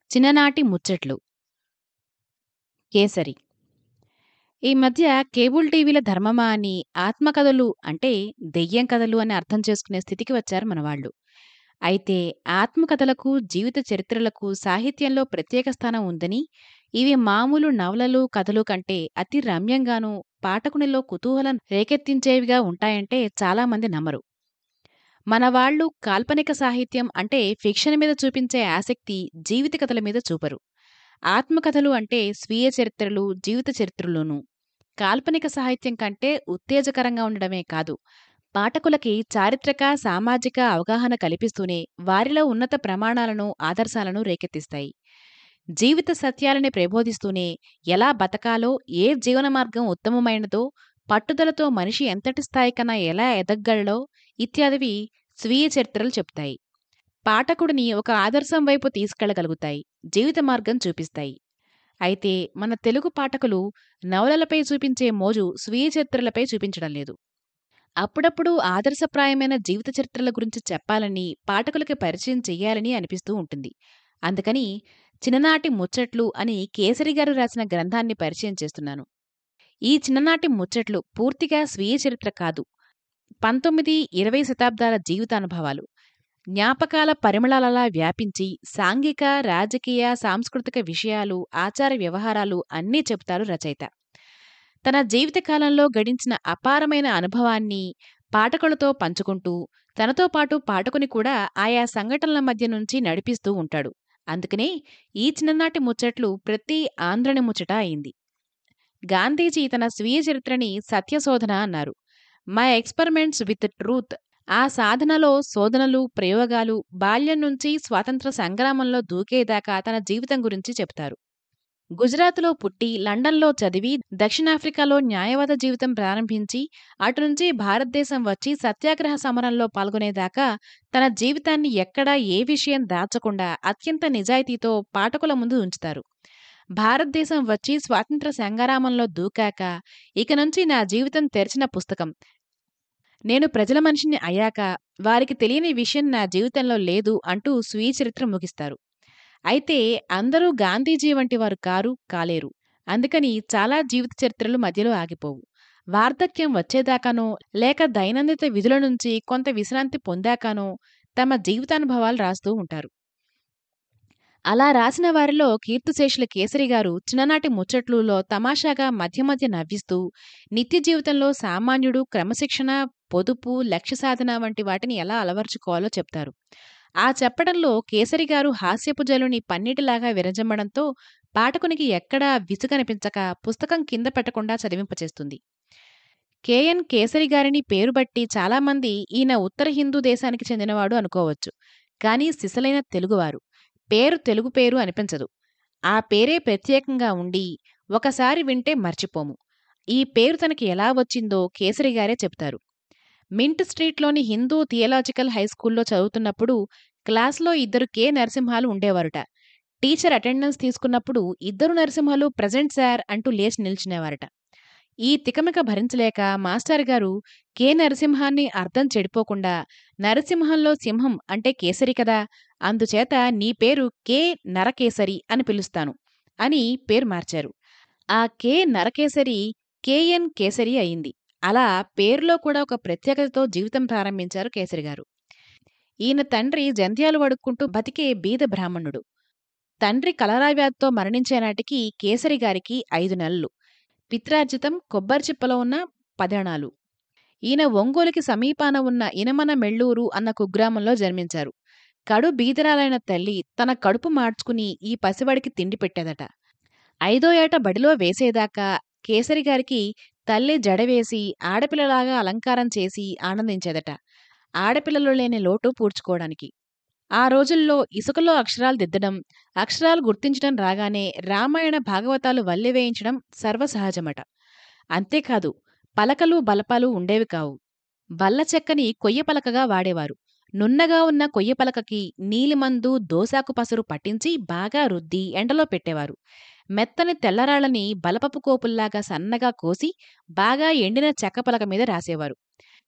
చిన్ననాటి ముచ్చట్లు. కేసరి. ఈ మధ్య కేబుల్ టీవీల ధర్మమా అని ఆత్మకథలు అంటే దెయ్యం కథలు అని అర్థం చేసుకునే స్థితికి వచ్చారు మనవాళ్ళు. అయితే ఆత్మకథలకు, జీవిత చరిత్రలకు సాహిత్యంలో ప్రత్యేక స్థానం ఉందని, ఇవి మామూలు నవలలు, కథలు కంటే అతి రమ్యంగానూ, పాఠకునిలో కుతూహలం రేకెత్తించేవిగా ఉంటాయంటే చాలామంది నమ్మరు. మనవాళ్ళు కాల్పనిక సాహిత్యం అంటే ఫిక్షన్ మీద చూపించే ఆసక్తి జీవిత కథల మీద చూపరు. ఆత్మకథలు అంటే స్వీయ చరిత్రలు, జీవిత చరిత్రలును. కాల్పనిక సాహిత్యం కంటే ఉత్తేజకరంగా ఉండడమే కాదు, పాఠకులకి చారిత్రక, సామాజిక అవగాహన కల్పిస్తూనే వారిలో ఉన్నత ప్రమాణాలను, ఆదర్శాలను రేకెత్తిస్తాయి. జీవిత సత్యాలని ప్రబోధిస్తూనే ఎలా బతకాలో, ఏ జీవన మార్గం ఉత్తమమైనదో, పట్టుదలతో మనిషి ఎంతటి స్థాయికన్నా ఎలా ఎదగగలడో ఇత్యాదివి స్వీయ చరిత్రలు చెప్తాయి. పాఠకుడిని ఒక ఆదర్శం వైపు తీసుకెళ్లగలుగుతాయి. జీవిత మార్గం చూపిస్తాయి. అయితే మన తెలుగు పాఠకులు నవలలపై చూపించే మోజు స్వీయ చరిత్రలపై చూపించడం లేదు. అప్పుడప్పుడు ఆదర్శప్రాయమైన జీవిత చరిత్రల గురించి చెప్పాలని, పాఠకులకి పరిచయం చెయ్యాలని అనిపిస్తూ ఉంటుంది. అందుకని చిన్ననాటి ముచ్చట్లు అని కేసరిగారు రాసిన గ్రంథాన్ని పరిచయం చేస్తున్నాను. ఈ చిన్ననాటి ముచ్చట్లు పూర్తిగా స్వీయ చరిత్ర కాదు. పంతొమ్మిది, ఇరవై శతాబ్దాల జీవితానుభవాలు. జ్ఞాపకాల పరిమళాలలా వ్యాపించి సాంఘిక, రాజకీయ, సాంస్కృతిక విషయాలు, ఆచార వ్యవహారాలు అన్నీ చెబుతారు రచయిత. తన జీవితకాలంలో గడించిన అపారమైన అనుభవాన్ని పాఠకులతో పంచుకుంటూ, తనతో పాటు పాఠకుని కూడా ఆయా సంఘటనల మధ్య నుంచి నడిపిస్తూ ఉంటాడు. అందుకనే ఈ చిన్ననాటి ముచ్చట్లు ప్రతి ఆంధ్రుని ముచ్చట అయింది. గాంధీజీ తన స్వీయ చరిత్రని సత్యశోధన అన్నారు. మై ఎక్స్పెరిమెంట్స్ విత్ ట్రూత్ ఆ సాధనలో శోధనలు, ప్రయోగాలు, బాల్యం నుంచి స్వాతంత్ర్య సంగ్రామంలో దూకేదాకా తన జీవితం గురించి చెబుతారు. గుజరాత్లో పుట్టి, లండన్లో చదివి, దక్షిణాఫ్రికాలో న్యాయవాద జీవితం ప్రారంభించి, అటునుంచి భారతదేశం వచ్చి సత్యాగ్రహ సమరంలో పాల్గొనేదాకా తన జీవితాన్ని ఎక్కడా ఏ విషయం దాచకుండా అత్యంత నిజాయితీతో పాఠకుల ముందు ఉంచుతారు. భారతదేశం వచ్చి స్వాతంత్ర్య సంగ్రామంలో దూకాక ఇక నుంచి నా జీవితం తెరిచిన పుస్తకం. నేను ప్రజల మనిషిని అయ్యాక వారికి తెలియని విషయం నా జీవితంలో లేదు అంటూ స్వీయ చరిత్ర ముగిస్తారు. అయితే అందరూ గాంధీజీ వంటి వారు కారు, కాలేరు. అందుకని చాలా జీవిత చరిత్రలు మధ్యలో ఆగిపోవు. వార్ధక్యం వచ్చేదాకానో, లేక దైనందిత విధుల నుంచి కొంత విశ్రాంతి పొందాకనో తమ జీవితానుభవాలు రాస్తూ ఉంటారు. అలా రాసిన వారిలో కీర్తిశేషుల కేసరిగారు చిన్ననాటి ముచ్చట్లులో తమాషాగా మధ్య మధ్య నవ్విస్తూ, నిత్య జీవితంలో సామాన్యుడు క్రమశిక్షణ, పొదుపు, లక్ష్య సాధన వంటి వాటిని ఎలా అలవరుచుకోవాలో చెప్తారు. ఆ చెప్పడంలో కేసరిగారు హాస్యపు జల్లుని పన్నీటిలాగా విరజిమ్మడంతో పాఠకునికి ఎక్కడా విసుగనిపించక పుస్తకం కింద పెట్టకుండా చదివింపచేస్తుంది. కెఎన్ కేసరిగారిని పేరుబట్టి చాలామంది ఈయన ఉత్తర హిందూ దేశానికి చెందినవాడు అనుకోవచ్చు. కానీ సిసలైన తెలుగువారు. పేరు తెలుగు పేరు అనిపించదు. ఆ పేరే ప్రత్యేకంగా ఉండి, ఒకసారి వింటే మర్చిపోము. ఈ పేరు తనకి ఎలా వచ్చిందో కేసరిగారే చెబుతారు. మింట్ స్ట్రీట్లోని హిందూ థియలాజికల్ హైస్కూల్లో చదువుతున్నప్పుడు క్లాస్లో ఇద్దరు కె నరసింహాలు ఉండేవారుట. టీచర్ అటెండెన్స్ తీసుకున్నప్పుడు ఇద్దరు నరసింహాలు ప్రెజెంట్ సార్ అంటూ లేచి నిల్చునేవారట. ఈ తికమక భరించలేక మాస్టారుగారు కె నరసింహాన్ని అర్థం చెడిపోకుండా నరసింహంలో సింహం అంటే కేసరి కదా, అందుచేత నీ పేరు కె నరకేసరి అని పిలుస్తాను అని పేరు మార్చారు. ఆ కె నరకేసరి కెఎన్ కేసరి అయింది. అలా పేరులో కూడా ఒక ప్రత్యేకతతో జీవితం ప్రారంభించారు కేసరిగారు. ఈయన తండ్రి జంధ్యాలు వడుక్కుంటూ బతికే బీద బ్రాహ్మణుడు. తండ్రి కలరా వ్యాధితో మరణించే నాటికి కేసరిగారికి ఐదు నెలలు. పిత్రార్జితం కొబ్బరిచిప్పలో ఉన్న పదేణాలు. ఈయన ఒంగోలుకి సమీపాన ఉన్న ఇనమన మెళ్ళూరు అన్న కుగ్రామంలో జన్మించారు. కడు బీదరాలైన తల్లి తన కడుపు మార్చుకుని ఈ పసివాడికి తిండి పెట్టేదట. ఐదో ఏట బడిలో వేసేదాకా కేసరిగారికి తల్లి జడవేసి, ఆడపిల్లలాగా అలంకారం చేసి ఆనందించేదట. ఆడపిల్లలు లేని లోటు పూడ్చుకోవడానికి. ఆ రోజుల్లో ఇసుకలో అక్షరాలు దిద్దడం, అక్షరాలు గుర్తించడం రాగానే రామాయణ భాగవతాలు వల్లెవేయించడం సర్వసహజమట. అంతేకాదు పలకలు, బలపాలు ఉండేవి కావు. బల్ల చెక్కని కొయ్య పలకగా వాడేవారు. నున్నగా ఉన్న కొయ్య పలకకి నీలిమందు, దోసాకు పసరు పట్టించి బాగా రుద్ది ఎండలో పెట్టేవారు. మెత్తని తెల్లరాళ్ళని బలపపు కోపుల్లాగా సన్నగా కోసి బాగా ఎండిన చెక్క పలక మీద రాసేవారు.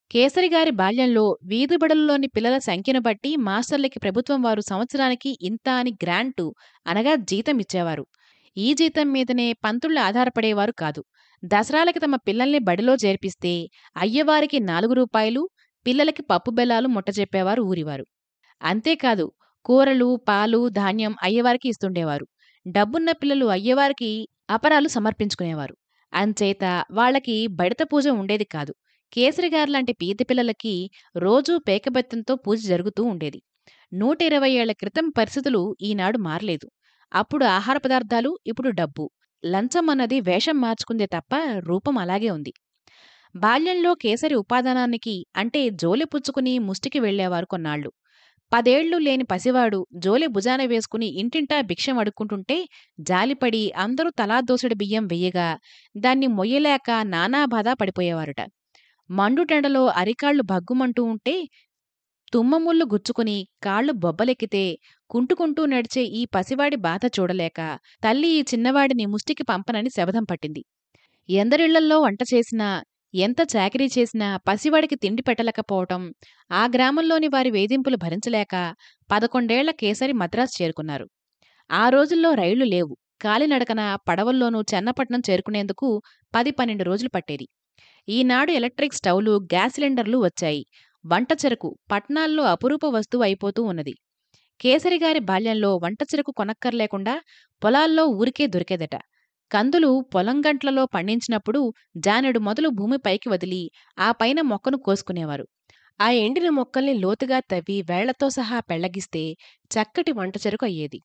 కేసరి గారి బాల్యంలో వీధిబడుల్లోని పిల్లల సంఖ్యను బట్టి మాస్టర్లకి ప్రభుత్వం వారు సంవత్సరానికి ఇంత అని గ్రాంటు అనగా జీతం ఇచ్చేవారు ఈ జీతం మీదనే పంతుళ్ళు ఆధారపడేవారు కాదు దసరాలకి తమ పిల్లల్ని బడిలో చేర్పిస్తే అయ్యవారికి నాలుగు రూపాయలు పిల్లలకి పప్పు బెల్లాలు ముట్టజెప్పేవారు ఊరివారు అంతేకాదు కూరలు పాలు ధాన్యం అయ్యవారికి ఇస్తుండేవారు డబ్బున్న పిల్లలు అయ్యవారికి అపరాలు సమర్పించుకునేవారు అంచేత వాళ్ళకి బడిత పూజ ఉండేది కాదు కేసరి గారు లాంటి పీత పిల్లలకి రోజూ పేకబెత్తంతో పూజ జరుగుతూ ఉండేది నూట ఇరవై ఏళ్ల క్రితం పరిస్థితులు ఈనాడు మారలేదు అప్పుడు ఆహార పదార్థాలు ఇప్పుడు డబ్బు లంచం అన్నది వేషం మార్చుకుందే తప్ప రూపం అలాగే ఉంది బాల్యంలో కేసరి ఉపాదానానికి అంటే జోలి పుచ్చుకుని ముష్టికి వెళ్లేవారు కొన్నాళ్లు పదేళ్లు లేని పసివాడు జోలి భుజాన వేసుకుని ఇంటింటా భిక్షం అడుక్కుంటుంటే జాలిపడి అందరూ తలా దోసెడు బియ్యం వెయ్యగా దాన్ని మొయ్యలేక నానా బాధ పడిపోయేవారుట మండుటెండలో అరికాళ్లు భగ్గుమంటూ ఉంటే తుమ్మముళ్ళు గుచ్చుకుని కాళ్లు బొబ్బలెక్కితే కుంటుకుంటూ నడిచే ఈ పసివాడి బాధ చూడలేక తల్లి ఈ చిన్నవాడిని ముష్టికి పంపనని శబదం పట్టింది ఎందరిళ్లల్లో వంట చేసినా ఎంత చాకరీ చేసినా పసివాడికి తిండి పెట్టలేకపోవటం ఆ గ్రామంలోని వారి వేధింపులు భరించలేక పదకొండేళ్ల కేసరి మద్రాసు చేరుకున్నారు ఆ రోజుల్లో రైళ్లు లేవు కాలినడకన పడవల్లోనూ చెన్నపట్నం చేరుకునేందుకు పది పన్నెండు రోజులు పట్టేది ఈనాడు ఎలక్ట్రిక్ స్టవ్లు గ్యాస్ సిలిండర్లు వచ్చాయి వంట చెరకు పట్నాల్లో అపురూప వస్తువు అయిపోతూ ఉన్నది కేసరి గారి బాల్యంలో వంట చెరకు కొనక్కర్లేకుండా పొలాల్లో ఊరికే దొరికేదట కందులు పొలం గంట్లలో పండించినప్పుడు జానెడు మొదలు భూమిపైకి వదిలి ఆ పైన మొక్కను కోసుకునేవారు ఆ ఎండిన మొక్కల్ని లోతుగా తవ్వి వేళ్లతో సహా పెళ్లగిస్తే చక్కటి వంట చెరకు అయ్యేది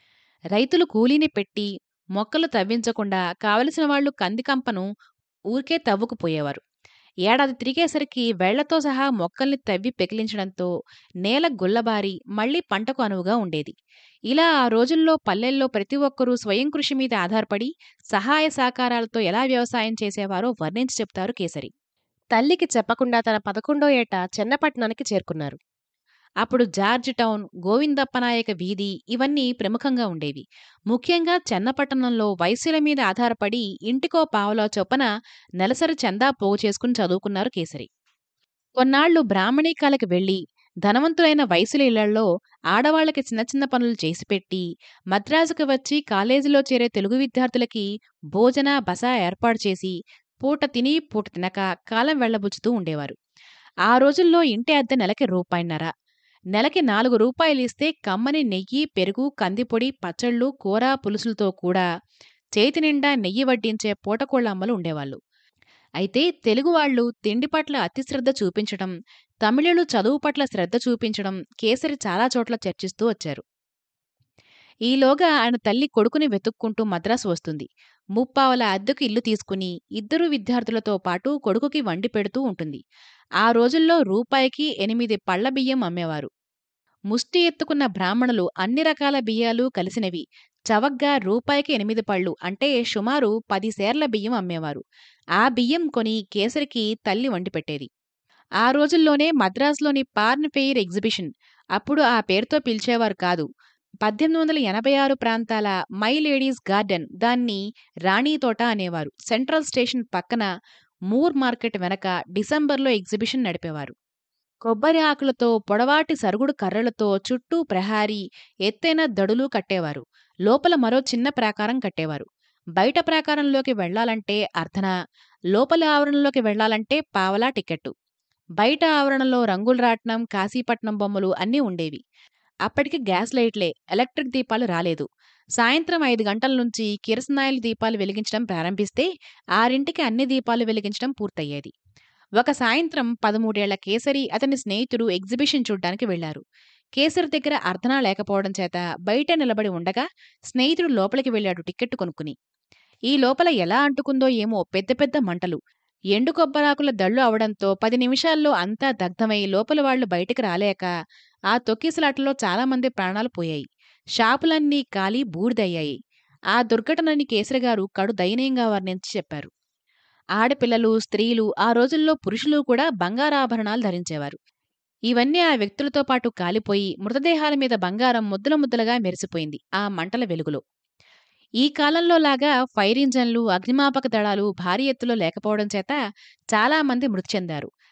రైతులు కూలీని పెట్టి మొక్కలు తవ్వించకుండా కావలసిన వాళ్లు కందికంపను ఊరికే తవ్వుకుపోయేవారు ఏడాది తిరిగేసరికి వేళ్లతో సహా మొక్కల్ని తవ్వి పెకిలించడంతో నేల గుల్లబారి మళ్లీ పంటకు అనువుగా ఉండేది ఇలా ఆ రోజుల్లో పల్లెల్లో ప్రతి ఒక్కరూ స్వయం కృషి మీద ఆధారపడి సహాయ సహకారాలతో ఎలా వ్యవసాయం చేసేవారో వర్ణించి చెప్తారు కేసరి తల్లికి చెప్పకుండా తన పదకొండో ఏట చెన్నపట్నానికి చేరుకున్నారు అప్పుడు జార్జ్ టౌన్ గోవిందప్పనాయక వీధి ఇవన్నీ ప్రముఖంగా ఉండేవి ముఖ్యంగా చెన్నపట్టణంలో వైశ్యుల మీద ఆధారపడి ఇంటికో పావలో చొప్పున నెలసరి చందా పోగు చేసుకుని చదువుకున్నారు కేసరి కొన్నాళ్లు బ్రాహ్మణీకాలకు వెళ్లి ధనవంతులైన వయసుల ఇళ్లలో ఆడవాళ్లకి చిన్న చిన్న పనులు చేసిపెట్టి మద్రాసుకు వచ్చి కాలేజీలో చేరే తెలుగు విద్యార్థులకి భోజన బస ఏర్పాటు చేసి పూట తిని పూట తినక కాలం వెళ్లబుచ్చుతూ ఉండేవారు ఆ రోజుల్లో ఇంటి అద్దె నెలకి రూపాయిన్నర నెలకి నాలుగు రూపాయలు ఇస్తే కమ్మని నెయ్యి పెరుగు కందిపొడి పచ్చళ్ళు కూర పులుసులతో కూడా చేతి నిండా నెయ్యి వడ్డించే పూటకోళ్ల అమ్మలు ఉండేవాళ్ళు అయితే తెలుగువాళ్లు తిండి పట్ల అతి శ్రద్ధ చూపించడం తమిళులు చదువు పట్ల శ్రద్ధ చూపించడం కేసరి చాలా చోట్ల చర్చిస్తూ వచ్చారు ఈలోగా ఆయన తల్లి కొడుకుని వెతుక్కుంటూ మద్రాసు వస్తుంది ముప్పావల అద్దెకు ఇల్లు తీసుకుని ఇద్దరు విద్యార్థులతో పాటు కొడుకుకి వండి పెడుతూ ఉంటుంది ఆ రోజుల్లో రూపాయికి ఎనిమిది పళ్ల బియ్యం అమ్మేవారు ముష్టి ఎత్తుకున్న బ్రాహ్మణులు అన్ని రకాల బియ్యాలు కలిసినవి చవగ్గా రూపాయికి ఎనిమిది పళ్ళు అంటే సుమారు పది సేర్ల బియ్యం అమ్మేవారు ఆ బియ్యం కొని కేసరికి తల్లి వండి పెట్టేది ఆ రోజుల్లోనే మద్రాసులోని పార్న్ ఫెయిర్ ఎగ్జిబిషన్ అప్పుడు ఆ పేరుతో పిలిచేవారు కాదు పద్దెనిమిది వందల ఎనభై ఆరు ప్రాంతాల మై లేడీస్ గార్డెన్ దాన్ని రాణి తోట అనేవారు సెంట్రల్ స్టేషన్ పక్కన మూర్ మార్కెట్ వెనక డిసెంబర్లో ఎగ్జిబిషన్ నడిపేవారు కొబ్బరి ఆకులతో పొడవాటి సరుగుడు కర్రలతో చుట్టూ ప్రహారీ ఎత్తైన దడులు కట్టేవారు లోపల మరో చిన్న ప్రాకారం కట్టేవారు బయట ప్రాకారంలోకి వెళ్లాలంటే అర్ధన లోపల ఆవరణలోకి వెళ్లాలంటే పావలా టికెట్టు బయట ఆవరణలో రంగుల రాట్నం కాశీపట్నం బొమ్మలు అన్నీ ఉండేవి అప్పటికి గ్యాస్ లైట్లే ఎలక్ట్రిక్ దీపాలు రాలేదు సాయంత్రం ఐదు గంటల నుంచి కిరసనాయిల దీపాలు వెలిగించడం ప్రారంభిస్తే ఆరింటికి అన్ని దీపాలు వెలిగించడం పూర్తయ్యేది ఒక సాయంత్రం పదమూడేళ్ల కేసరి అతని స్నేహితుడు ఎగ్జిబిషన్ చూడ్డానికి వెళ్లారు కేసరి దగ్గర అర్ధనా లేకపోవడం చేత బయట నిలబడి ఉండగా స్నేహితుడు లోపలికి వెళ్ళాడు టిక్కెట్టు కొనుక్కుని ఈ లోపల ఎలా అంటుకుందో ఏమో పెద్ద పెద్ద మంటలు ఎండు కొబ్బరాకుల దళ్ళు అవడంతో పది నిమిషాల్లో అంతా దగ్ధమై లోపల వాళ్లు బయటికి రాలేక ఆ తొక్కిసలాటలో చాలామంది ప్రాణాలు పోయాయి షాపులన్నీ కాలి బూడిదయ్యాయి ఆ దుర్ఘటనని కేసరిగారు కడు దయనీయంగా వర్ణించి చెప్పారు ఆడపిల్లలు స్త్రీలు ఆ రోజుల్లో పురుషులు కూడా బంగారాభరణాలు ధరించేవారు ఇవన్నీ ఆ వ్యక్తులతో పాటు కాలిపోయి మృతదేహాల మీద బంగారం ముద్దల ముద్దలుగా మెరిసిపోయింది ఆ మంటల వెలుగులో ఈ కాలంలో లాగా ఫైర్ ఇంజన్లు అగ్నిమాపక దళాలు భారీ ఎత్తులో లేకపోవడం చేత చాలా మంది మృతి చెందారు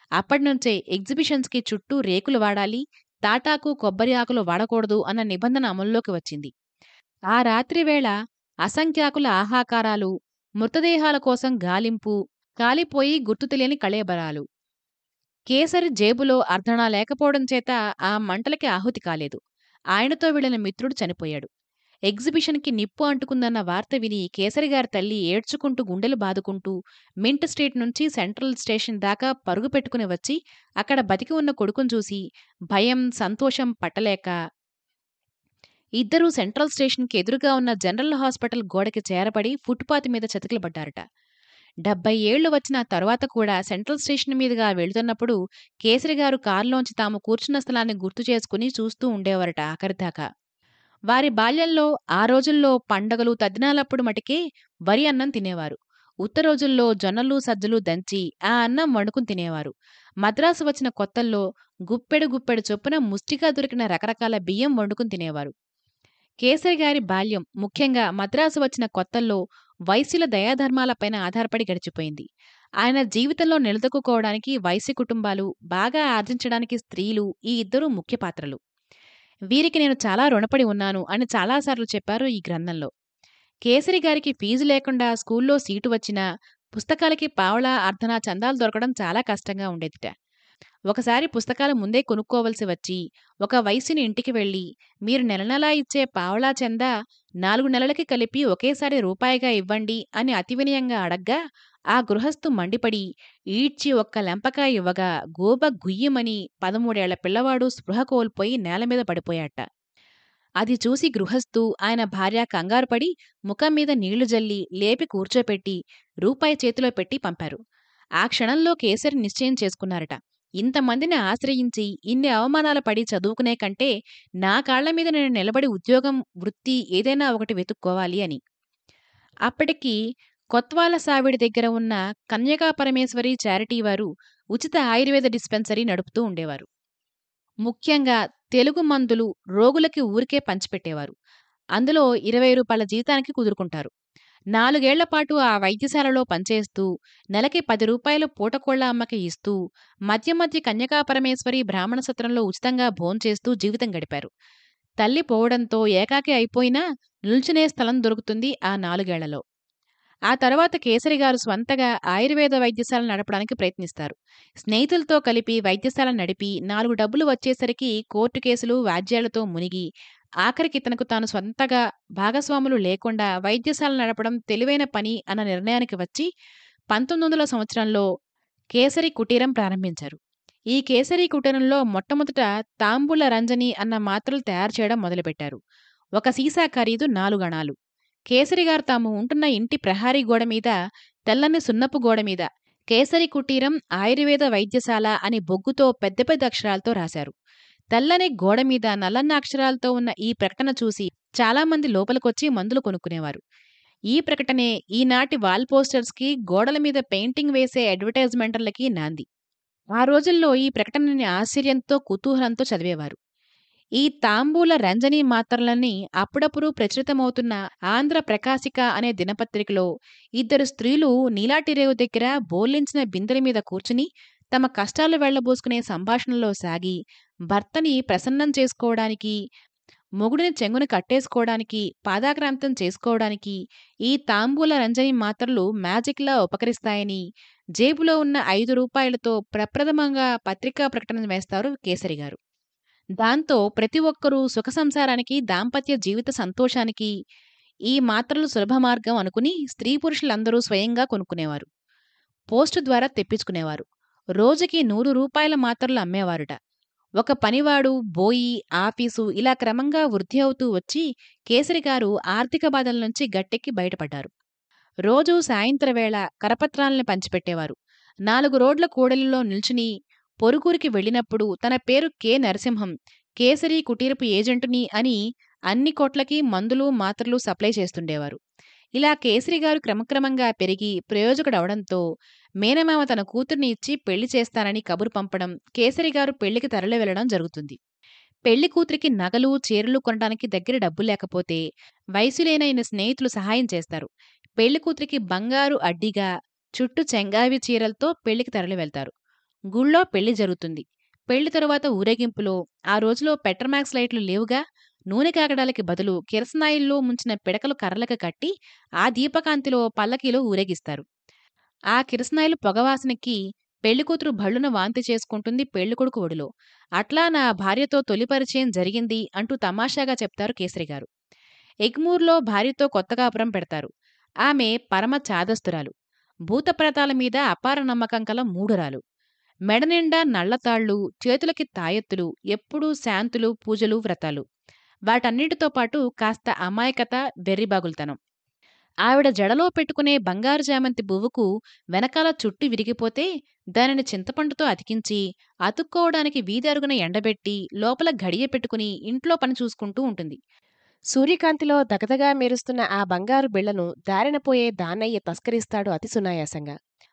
అప్పటినుంచే ఎగ్జిబిషన్స్‌కి చుట్టూ రేకులు వాడాలి, తాటాకు, కొబ్బరి ఆకులు వాడకూడదు అన్న నిబంధన అమల్లోకి వచ్చింది. ఆ రాత్రి వేళ అసంఖ్యాకుల ఆహాకారాలు, మృతదేహాల కోసం గాలింపు, కాలిపోయి గుర్తు తెలియని కళేబరాలు. కేసరి జేబులో అర్ధణా లేకపోవడం చేత ఆ మంటలకి ఆహుతి కాలేదు. ఆయనతో వెళ్ళిన మిత్రుడు చనిపోయాడు. ఎగ్జిబిషన్‌కి నిప్పు అంటుకుందన్న వార్త విని కేసరిగారి తల్లి ఏడ్చుకుంటూ గుండెలు బాదుకుంటూ మింట్ స్ట్రీట్ నుంచి సెంట్రల్ స్టేషన్ దాకా పరుగు పెట్టుకుని వచ్చి అక్కడ బతికి ఉన్న కొడుకుని చూసి భయం, సంతోషం పట్టలేక ఇద్దరూ సెంట్రల్ స్టేషన్‌కి ఎదురుగా ఉన్న జనరల్ హాస్పిటల్ గోడకి చేరబడి ఫుట్‌పాత్ మీద చతికిలబడ్డారట. డెబ్బై ఏళ్లు వచ్చిన తరువాత కూడా సెంట్రల్ స్టేషన్ మీదుగా వెళుతున్నప్పుడు కేసరిగారు కారులోంచి తాము కూర్చున్న స్థలాన్ని గుర్తు చేసుకుని చూస్తూ ఉండేవారట ఆఖరిదాకా. వారి బాల్యంలో ఆ రోజుల్లో పండగలు, తద్దినాలప్పుడు మటికే వరి అన్నం తినేవారు. ఉత్త రోజుల్లో జొన్నలు, సజ్జలు దంచి ఆ అన్నం వండుకుని తినేవారు. మద్రాసు వచ్చిన కొత్తల్లో గుప్పెడు గుప్పెడు చొప్పున ముష్టిగా దొరికిన రకరకాల బియ్యం వండుకుని తినేవారు. కేసరిగారి బాల్యం ముఖ్యంగా మద్రాసు వచ్చిన కొత్తల్లో వైశ్యుల దయాధర్మాలపైన ఆధారపడి గడిచిపోయింది. ఆయన జీవితంలో నిలదొక్కుకోవడానికి వైశ్య కుటుంబాలు, బాగా ఆర్జించడానికి స్త్రీలు ఈ ఇద్దరూ ముఖ్య పాత్రలు. వీరికి నేను చాలా రుణపడి ఉన్నాను అని చాలాసార్లు చెప్పారు ఈ గ్రంథంలో. కేసరిగారికి ఫీజు లేకుండా స్కూల్లో సీటు వచ్చినా పుస్తకాలకి పావలా, అర్ధణా చందాలు దొరకడం చాలా కష్టంగా ఉండేదిట. ఒకసారి పుస్తకాలు ముందే కొనుక్కోవలసి వచ్చి ఒక వైశ్యుని ఇంటికి వెళ్ళి మీరు నెలనెలా ఇచ్చే పావలా చందా నాలుగు నెలలకి కలిపి ఒకేసారి రూపాయిగా ఇవ్వండి అని అతి వినయంగా అడగ్గా ఆ గృహస్థు మండిపడి ఈడ్చి ఒక్క లెంపకాయ ఇవ్వగా గోబ గుయ్యిమని పదమూడేళ్ల పిల్లవాడు స్పృహ కోల్పోయి నేలమీద పడిపోయాట. అది చూసి గృహస్థు, ఆయన భార్య కంగారుపడి ముఖం మీద నీళ్లు జల్లి లేపి కూర్చోపెట్టి రూపాయి చేతిలో పెట్టి పంపారు. ఆ క్షణంలో కేసరి నిశ్చయం చేసుకున్నారట. ఇంతమందిని ఆశ్రయించి ఇన్ని అవమానాలు పడి చదువుకునే కంటే నా కాళ్ల మీద నేను నిలబడి ఉద్యోగం, వృత్తి ఏదైనా ఒకటి వెతుక్కోవాలి అని. అప్పటికి కొత్వాల సావిడి దగ్గర ఉన్న కన్యకా పరమేశ్వరి చారిటీ వారు ఉచిత ఆయుర్వేద డిస్పెన్సరీ నడుపుతూ ఉండేవారు. ముఖ్యంగా తెలుగు మందులు రోగులకి ఊరికే పంచిపెట్టేవారు. అందులో ఇరవై రూపాయల జీతానికి కుదురుకుంటారు. నాలుగేళ్లపాటు ఆ వైద్యశాలలో పనిచేస్తూ నెలకి పది రూపాయలు పూటకోళ్ల అమ్మకి ఇస్తూ మధ్య మధ్య కన్యకా పరమేశ్వరి బ్రాహ్మణ సత్రంలో ఉచితంగా భోంచేస్తూ జీవితం గడిపారు. తల్లి పోవడంతో ఏకాకి అయిపోయినా నిల్చునే స్థలం దొరుకుతుంది ఆ నాలుగేళ్లలో. ఆ తర్వాత కేసరిగారు స్వంతగా ఆయుర్వేద వైద్యశాల నడపడానికి ప్రయత్నిస్తారు. స్నేహితులతో కలిపి వైద్యశాల నడిపి నాలుగు డబ్బులు వచ్చేసరికి కోర్టు కేసులు, వ్యాజ్యాలతో మునిగి ఆఖరికి తనకు తాను స్వంతగా భాగస్వాములు లేకుండా వైద్యశాల నడపడం తెలివైన పని అన్న నిర్ణయానికి వచ్చి పంతొమ్మిది వందల సంవత్సరంలో కేసరి కుటీరం ప్రారంభించారు. ఈ కేసరి కుటీరంలో మొట్టమొదట తాంబూల రంజని అన్న మాత్రలు తయారు చేయడం మొదలుపెట్టారు. ఒక సీసా ఖరీదు నాలుగణాలు. కేసరిగారు తాము ఉంటున్న ఇంటి ప్రహరీ గోడమీద తెల్లని సున్నపు గోడమీద కేసరి కుటీరం ఆయుర్వేద వైద్యశాల అని బొగ్గుతో పెద్ద పెద్ద అక్షరాలతో రాశారు. తెల్లని గోడమీద నల్లన్న అక్షరాలతో ఉన్న ఈ ప్రకటన చూసి చాలామంది లోపలికొచ్చి మందులు కొనుక్కునేవారు. ఈ ప్రకటనే ఈనాటి వాల్ పోస్టర్స్‌కి, గోడల మీద పెయింటింగ్ వేసే అడ్వర్టైజ్‌మెంట్లకి నాంది. ఆ రోజుల్లో ఈ ప్రకటనని ఆశ్చర్యంతో, కుతూహలంతో చదివేవారు. ఈ తాంబూల రంజని మాత్రలని అప్పుడప్పుడు ప్రచురితమవుతున్న ఆంధ్ర ప్రకాశిక అనే దినపత్రికలో ఇద్దరు స్త్రీలు నీలాటిరేవు దగ్గర బోర్లించిన బిందెల మీద కూర్చుని తమ కష్టాలు వెళ్లబోసుకునే సంభాషణలో సాగి భర్తని ప్రసన్నం చేసుకోవడానికి, మొగుడిని చెంగున కట్టేసుకోవడానికి, పాదాక్రాంతం చేసుకోవడానికి ఈ తాంబూల రంజని మాత్రలు మ్యాజిక్‌లా ఉపకరిస్తాయని జేబులో ఉన్న ఐదు రూపాయలతో ప్రప్రథమంగా పత్రికా ప్రకటన వేస్తారు కేసరిగారు. దాంతో ప్రతి ఒక్కరూ సుఖ సంసారానికి, దాంపత్య జీవిత సంతోషానికి ఈ మాత్రలు సులభ మార్గం అనుకుని స్త్రీ పురుషులందరూ స్వయంగా కొనుక్కునేవారు. పోస్టు ద్వారా తెప్పించుకునేవారు. రోజుకి నూరు రూపాయల మాత్రలు అమ్మేవారుట. ఒక పనివాడు, బోయి, ఆఫీసు ఇలా క్రమంగా వృద్ధి అవుతూ వచ్చి కేసరిగారు ఆర్థిక బాధల నుంచి గట్టెక్కి బయటపడ్డారు. రోజూ సాయంత్రవేళ కరపత్రాల్ని పంచిపెట్టేవారు. నాలుగు రోడ్ల కూడలిలో నిల్చుని పొరుగురికి వెళ్ళినప్పుడు తన పేరు కె. నరసింహం, కేసరి కుటీరపు ఏజెంటుని అని అన్ని కొట్లకి మందులు, మాత్రలు సప్లై చేస్తుండేవారు. ఇలా కేసరిగారు క్రమక్రమంగా పెరిగి ప్రయోజకుడవడంతో మేనమామ తన కూతుర్ని ఇచ్చి పెళ్లి చేస్తానని కబురు పంపడం, కేసరిగారు పెళ్లికి తరలి వెళ్లడం జరుగుతుంది. పెళ్లి కూతురికి నగలు, చీరలు కొనడానికి దగ్గర డబ్బు లేకపోతే వైశ్యులైన ఈయన స్నేహితులు సహాయం చేస్తారు. పెళ్లి కూతురికి బంగారు అడ్డిగా చుట్టూ చెంగావి చీరలతో పెళ్లికి తరలి వెళ్తారు. గుళ్ళో పెళ్లి జరుగుతుంది పెళ్లి తరువాత ఊరేగింపులో ఆ రోజులో పెట్రమాక్స్ లైట్లు లేవుగా నూనె కాగడాలకి బదులు కిరసనాయిల్లో ముంచిన పిడకలు కర్రలకు కట్టి ఆ దీపకాంతిలో పల్లకీలో ఊరేగిస్తారు ఆ కిరసనాయిలు పొగవాసనకి పెళ్లికూతురు భళ్ళున వాంతి చేసుకుంటుంది పెళ్లికొడుకు ఒడిలో అట్లా నా భార్యతో తొలి పరిచయం జరిగింది అంటూ తమాషాగా చెప్తారు కేసరి గారు ఎగ్మూర్లో భార్యతో కొత్త కాపురం పెడతారు ఆమె పరమ చాదస్తురాలు భూతప్రేతాల మీద అపార నమ్మకం కల మూఢురాలు మెడనిండా నల్లతాళ్ళు చేతులకి తాయెత్తులు ఎప్పుడూ శాంతులు పూజలు వ్రతాలు వాటన్నిటితో పాటు కాస్త అమాయకత బెర్రిబాగుల్తనం ఆవిడ జడలో పెట్టుకునే బంగారు జామంతి పువ్వుకు వెనకాల చుట్టు విరిగిపోతే దానిని చింతపండుతో అతికించి అతుక్కోవడానికి వీధరుగున ఎండబెట్టి లోపల గడియ పెట్టుకుని ఇంట్లో పని చూసుకుంటూ ఉంటుంది సూర్యకాంతిలో దగదగా మెరుస్తున్న ఆ బంగారు బిళ్లను దారిన పోయే దానయ్య తస్కరిస్తాడు అతి సునాయాసంగా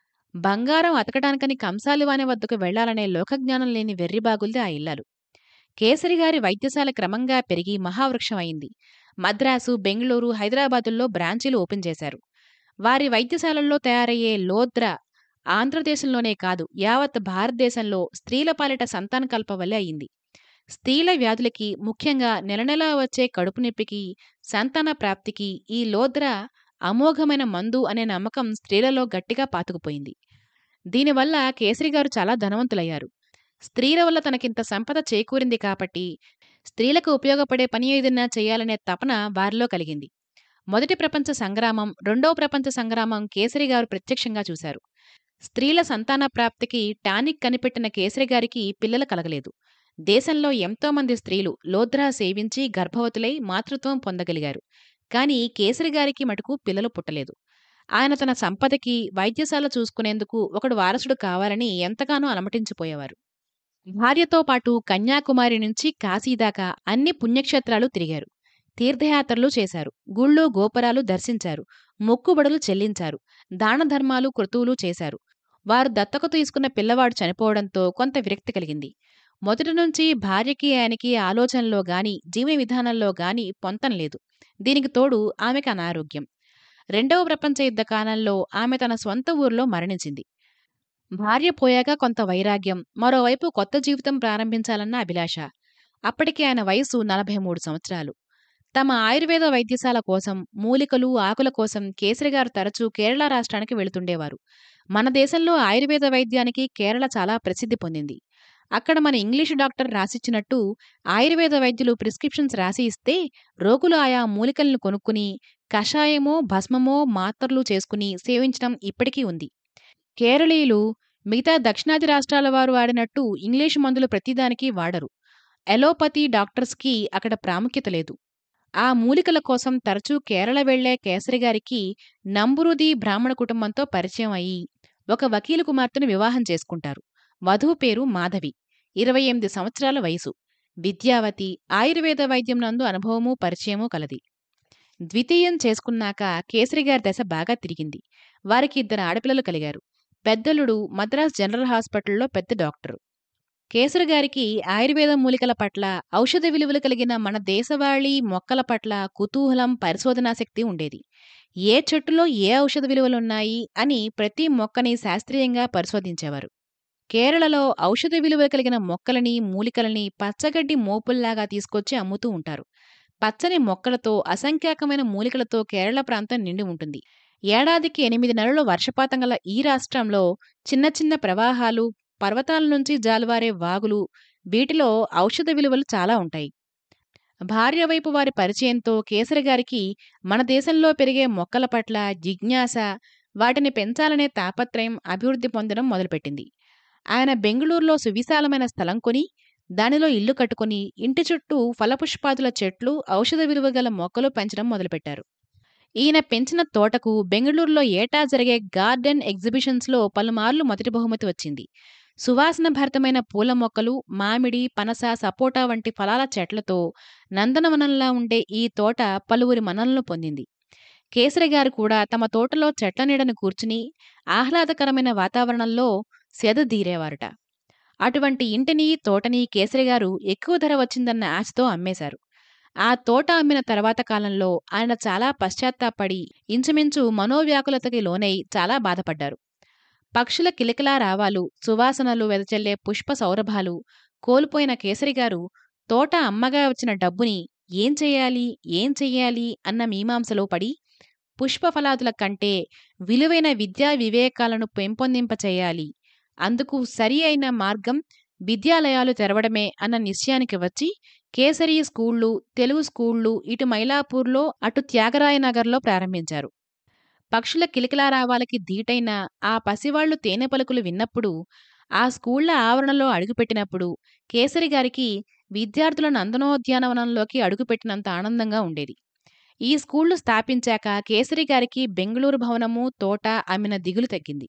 బంగారం అతకడానికని కంసాలివాని వద్దకు వెళ్లాలనే లోకజ్ఞానం లేని వెర్రిబాగుల్ది ఆ ఇల్లాలు కేసరిగారి వైద్యశాల క్రమంగా పెరిగి మహావృక్షం అయింది మద్రాసు బెంగళూరు హైదరాబాదుల్లో బ్రాంచీలు ఓపెన్ చేశారు వారి వైద్యశాలల్లో తయారయ్యే లోద్ర ఆంధ్రదేశంలోనే కాదు యావత్ భారతదేశంలో స్త్రీల పాలిట సంతానకల్ప వల్లే అయింది స్త్రీల వ్యాధులకి ముఖ్యంగా నెలనెలా వచ్చే కడుపు నొప్పికి సంతాన ప్రాప్తికి ఈ లోద్ర అమోఘమైన మందు అనే నమ్మకం స్త్రీలలో గట్టిగా పాతుకుపోయింది దీనివల్ల కేసరిగారు చాలా ధనవంతులయ్యారు స్త్రీల వల్ల తనకింత సంపద చేకూరింది కాబట్టి స్త్రీలకు ఉపయోగపడే పని ఏదైనా చేయాలనే తపన వారిలో కలిగింది మొదటి ప్రపంచ సంగ్రామం రెండవ ప్రపంచ సంగ్రామం కేసరి గారు ప్రత్యక్షంగా చూశారు స్త్రీల సంతాన ప్రాప్తికి టానిక్ కనిపెట్టిన కేసరి గారికి పిల్లలు కలగలేదు దేశంలో ఎంతోమంది స్త్రీలు లోద్రా సేవించి గర్భవతులై మాతృత్వం పొందగలిగారు కాని కేసరి గారికి మటుకు పిల్లలు పుట్టలేదు ఆయన తన సంపదకి వైద్యశాల చూసుకునేందుకు ఒకడు వారసుడు కావాలని ఎంతగానో అలమటించిపోయేవారు భార్యతో పాటు కన్యాకుమారి నుంచి కాశీదాకా అన్ని పుణ్యక్షేత్రాలు తిరిగారు తీర్థయాత్రలు చేశారు గుళ్ళు గోపురాలు దర్శించారు మొక్కుబడులు చెల్లించారు దానధర్మాలు కృతువులు చేశారు వారు దత్తకు తీసుకున్న పిల్లవాడు చనిపోవడంతో కొంత విరక్తి కలిగింది మొదటి నుంచి భార్యకి ఆయనకి ఆలోచనలో గాని జీవన విధానంలో గాని పొంతం లేదు దీనికి తోడు ఆమెకు అనారోగ్యం రెండవ ప్రపంచ యుద్ధ కాలంలో ఆమె తన స్వంత ఊరిలో మరణించింది భార్య పోయాక కొంత వైరాగ్యం మరోవైపు కొత్త జీవితం ప్రారంభించాలన్న అభిలాష అప్పటికి ఆయన వయసు నలభై మూడు సంవత్సరాలు తమ ఆయుర్వేద వైద్యశాల కోసం మూలికలు ఆకుల కోసం కేసరిగారు తరచూ కేరళ రాష్ట్రానికి వెళుతుండేవారు మన దేశంలో ఆయుర్వేద వైద్యానికి కేరళ చాలా ప్రసిద్ధి పొందింది అక్కడ మన ఇంగ్లీషు డాక్టర్ రాసిచ్చినట్టు ఆయుర్వేద వైద్యులు ప్రిస్క్రిప్షన్స్ రాసి ఇస్తే రోగులు ఆయా మూలికలను కొనుక్కుని కషాయమో భస్మమో మాత్రలు చేసుకుని సేవించడం ఇప్పటికీ ఉంది కేరళీయులు మిగతా దక్షిణాది రాష్ట్రాల వారు వాడినట్టు ఇంగ్లీషు మందులు ప్రతిదానికి వాడరు ఎలోపతి డాక్టర్స్కి అక్కడ ప్రాముఖ్యత లేదు ఆ మూలికల కోసం తరచూ కేరళ వెళ్లే కేసరిగారికి నంబురుది బ్రాహ్మణ కుటుంబంతో పరిచయం అయి ఒక వకీలు కుమార్తెను వివాహం చేసుకుంటారు వధువు పేరు మాధవి ఇరవై ఎనిమిది సంవత్సరాల వయసు విద్యావతి ఆయుర్వేద వైద్యం నందు అనుభవము పరిచయము కలది ద్వితీయం చేసుకున్నాక కేసరిగారి దశ బాగా తిరిగింది వారికి ఇద్దరు ఆడపిల్లలు కలిగారు పెద్దలుడు మద్రాస్ జనరల్ హాస్పిటల్లో పెద్ద డాక్టరు కేసరి గారికి ఆయుర్వేద మూలికల పట్ల ఔషధ విలువలు కలిగిన మన దేశవాళీ మొక్కల పట్ల కుతూహలం పరిశోధనాశక్తి ఉండేది ఏ చెట్టులో ఏ ఔషధ విలువలున్నాయి అని ప్రతి మొక్కని శాస్త్రీయంగా పరిశోధించేవారు కేరళలో ఔషధ విలువ కలిగిన మొక్కలని మూలికలని పచ్చగడ్డి మోపుల్లాగా తీసుకొచ్చి అమ్ముతూ ఉంటారు పచ్చని మొక్కలతో అసంఖ్యాకమైన మూలికలతో కేరళ ప్రాంతం నిండి ఉంటుంది ఏడాదికి ఎనిమిది నెలలు వర్షపాతం గల ఈ రాష్ట్రంలో చిన్న చిన్న ప్రవాహాలు పర్వతాల నుంచి జాలువారే వాగులు వీటిలో ఔషధ విలువలు చాలా ఉంటాయి భార్య వైపు వారి పరిచయంతో కేసరి గారికి మన దేశంలో పెరిగే మొక్కల పట్ల జిజ్ఞాస వాటిని పెంచాలనే తాపత్రయం అభివృద్ధి పొందడం మొదలుపెట్టింది ఆయన బెంగళూరులో సువిశాలమైన స్థలం కొని దానిలో ఇల్లు కట్టుకుని ఇంటి చుట్టూ ఫలపుష్పాదుల చెట్లు ఔషధ విలువ గల మొక్కలు పెంచడం మొదలుపెట్టారు ఈయన పెంచిన తోటకు బెంగళూరులో ఏటా జరిగే గార్డెన్ ఎగ్జిబిషన్స్లో పలుమార్లు మొదటి బహుమతి వచ్చింది సువాసన భరితమైన పూల మొక్కలు మామిడి పనస సపోటా వంటి ఫలాల చెట్లతో నందనవనంలా ఉండే ఈ తోట పలువురి మనలను పొందింది కేసరి గారు కూడా తమ తోటలో చెట్ల నీడను కూర్చుని ఆహ్లాదకరమైన వాతావరణంలో సెదదీరేవారట అటువంటి ఇంటిని తోటని కేసరి గారు ఎక్కువ ధర వచ్చిందన్న ఆశతో అమ్మేశారు ఆ తోట అమ్మిన తర్వాత కాలంలో ఆయన చాలా పశ్చాత్తాపడి ఇంచుమించు మనోవ్యాకులతకి లోనై చాలా బాధపడ్డారు పక్షుల కిలకిలా రావాలు సువాసనలు వెదజల్లే పుష్ప సౌరభాలు కోల్పోయిన కేసరిగారు తోట అమ్మగా వచ్చిన డబ్బుని ఏం చెయ్యాలి ఏం చెయ్యాలి అన్న మీమాంసలో పడి పుష్పఫలాదుల కంటే విలువైన విద్యా వివేకాలను పెంపొందింపచేయాలి అందుకు సరి అయిన మార్గం విద్యాలయాలు తెరవడమే అన్న నిశ్చయానికి వచ్చి కేసరి స్కూళ్ళు తెలుగు స్కూళ్ళు ఇటు మైలాపూర్లో అటు త్యాగరాయనగర్లో ప్రారంభించారు పక్షుల కిలకిలారావాలకి ధీటైన ఆ పసివాళ్లు తేనె పలుకులు విన్నప్పుడు ఆ స్కూళ్ల ఆవరణలో అడుగుపెట్టినప్పుడు కేసరి గారికి విద్యార్థుల నందనోద్యానవనంలోకి అడుగుపెట్టినంత ఆనందంగా ఉండేది ఈ స్కూళ్లు స్థాపించాక కేసరి గారికి బెంగళూరు భవనము తోట అమ్మిన దిగులు తగ్గింది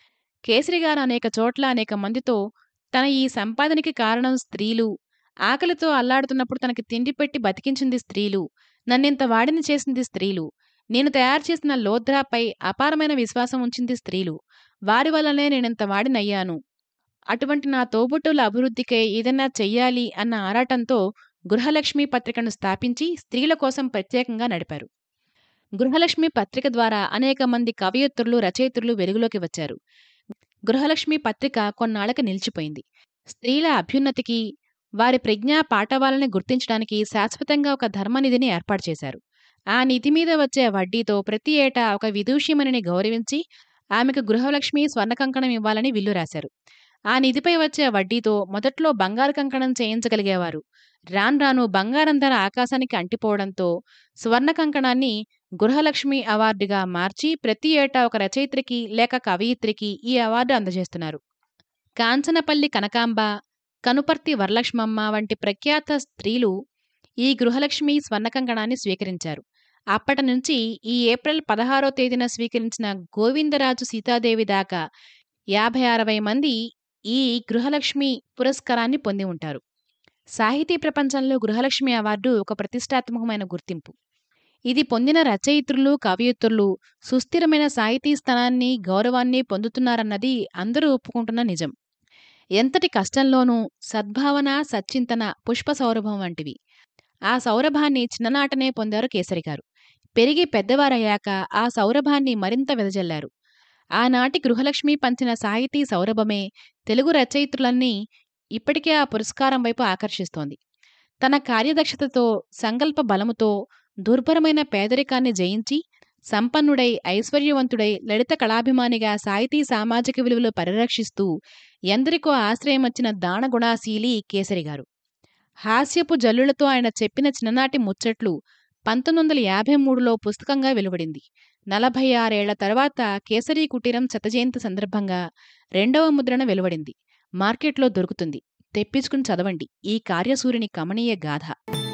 కేసరి గారు అనేక చోట్ల అనేక మందితో తన ఈ సంపాదనకి కారణం స్త్రీలు ఆకలితో అల్లాడుతున్నప్పుడు తనకి తిండి పెట్టి బతికించింది స్త్రీలు నన్నింత వాడిని చేసింది స్త్రీలు నేను తయారు చేసిన లోద్రాపై అపారమైన విశ్వాసం ఉంచింది స్త్రీలు వారి వల్లనే నేనింత వాడినయ్యాను అటువంటి నా తోబుట్టుల అభివృద్ధికే ఏదన్నా చెయ్యాలి అన్న ఆరాటంతో గృహలక్ష్మి పత్రికను స్థాపించి స్త్రీల కోసం ప్రత్యేకంగా నడిపారు గృహలక్ష్మి పత్రిక ద్వారా అనేక మంది కవయిత్రులు రచయిత్రులు వెలుగులోకి వచ్చారు గృహలక్ష్మి పత్రిక కొన్నాళ్లకు నిలిచిపోయింది స్త్రీల అభ్యున్నతికి వారి ప్రజ్ఞా పాఠవాలని గుర్తించడానికి శాశ్వతంగా ఒక ధర్మనిధిని ఏర్పాటు చేశారు ఆ నిధి మీద వచ్చే వడ్డీతో ప్రతి ఏటా ఒక విదూషిమణిని గౌరవించి ఆమెకు గృహలక్ష్మి స్వర్ణ కంకణం ఇవ్వాలని విల్లు రాశారు ఆ నిధిపై వచ్చే వడ్డీతో మొదట్లో బంగారు కంకణం చేయించగలిగేవారు రాను రాను బంగారం ధర ఆకాశానికి అంటిపోవడంతో స్వర్ణ కంకణాన్ని గృహలక్ష్మి అవార్డుగా మార్చి ప్రతి ఏటా ఒక రచయిత్రికి లేక కవయిత్రికి ఈ అవార్డు అందజేస్తున్నారు కాంచనపల్లి కనకాంబ కనుపర్తి వరలక్ష్మమ్మ వంటి ప్రఖ్యాత స్త్రీలు ఈ గృహలక్ష్మి స్వర్ణ కంకణాన్ని స్వీకరించారు అప్పటి నుంచి ఈ ఏప్రిల్ పదహారో తేదీన స్వీకరించిన గోవిందరాజు సీతాదేవి దాకా యాభై అరవై మంది ఈ గృహలక్ష్మి పురస్కారాన్ని పొంది ఉంటారు సాహితీ ప్రపంచంలో గృహలక్ష్మి అవార్డు ఒక ప్రతిష్టాత్మకమైన గుర్తింపు ఇది పొందిన రచయిత్రులు కవయిత్రులు సుస్థిరమైన సాహితీ స్థానాన్ని గౌరవాన్ని పొందుతున్నారన్నది అందరూ ఒప్పుకుంటున్న నిజం ఎంతటి కష్టంలోనూ సద్భావన సచ్చింతన పుష్ప సౌరభం వంటివి ఆ సౌరభాన్ని చిన్ననాటనే పొందారు కేసరి గారు పెరిగి పెద్దవారయ్యాక ఆ సౌరభాన్ని మరింత వెదజల్లారు ఆనాటి గృహలక్ష్మి పంచిన సాహితీ సౌరభమే తెలుగు రచయిత్రులన్నీ ఇప్పటికే ఆ పురస్కారం వైపు ఆకర్షిస్తోంది తన కార్యదక్షతతో సంకల్ప బలముతో దుర్భరమైన పేదరికాన్ని జయించి సంపన్నుడై ఐశ్వర్యవంతుడై లలిత కళాభిమానిగా సాహితీ సామాజిక విలువలు పరిరక్షిస్తూ ఎందరికో ఆశ్రయమొచ్చిన దానగుణాశీలి కేసరి గారు హాస్యపు జల్లులతో ఆయన చెప్పిన చిన్ననాటి ముచ్చట్లు పంతొమ్మిది వందల యాభై మూడులో పుస్తకంగా వెలువడింది నలభై ఆరేళ్ల తర్వాత కేసరి కుటీరం శతజయంతి సందర్భంగా రెండవ ముద్రణ వెలువడింది మార్కెట్లో దొరుకుతుంది తెప్పించుకుని చదవండి ఈ కార్యసూరిని కమనీయ గాథ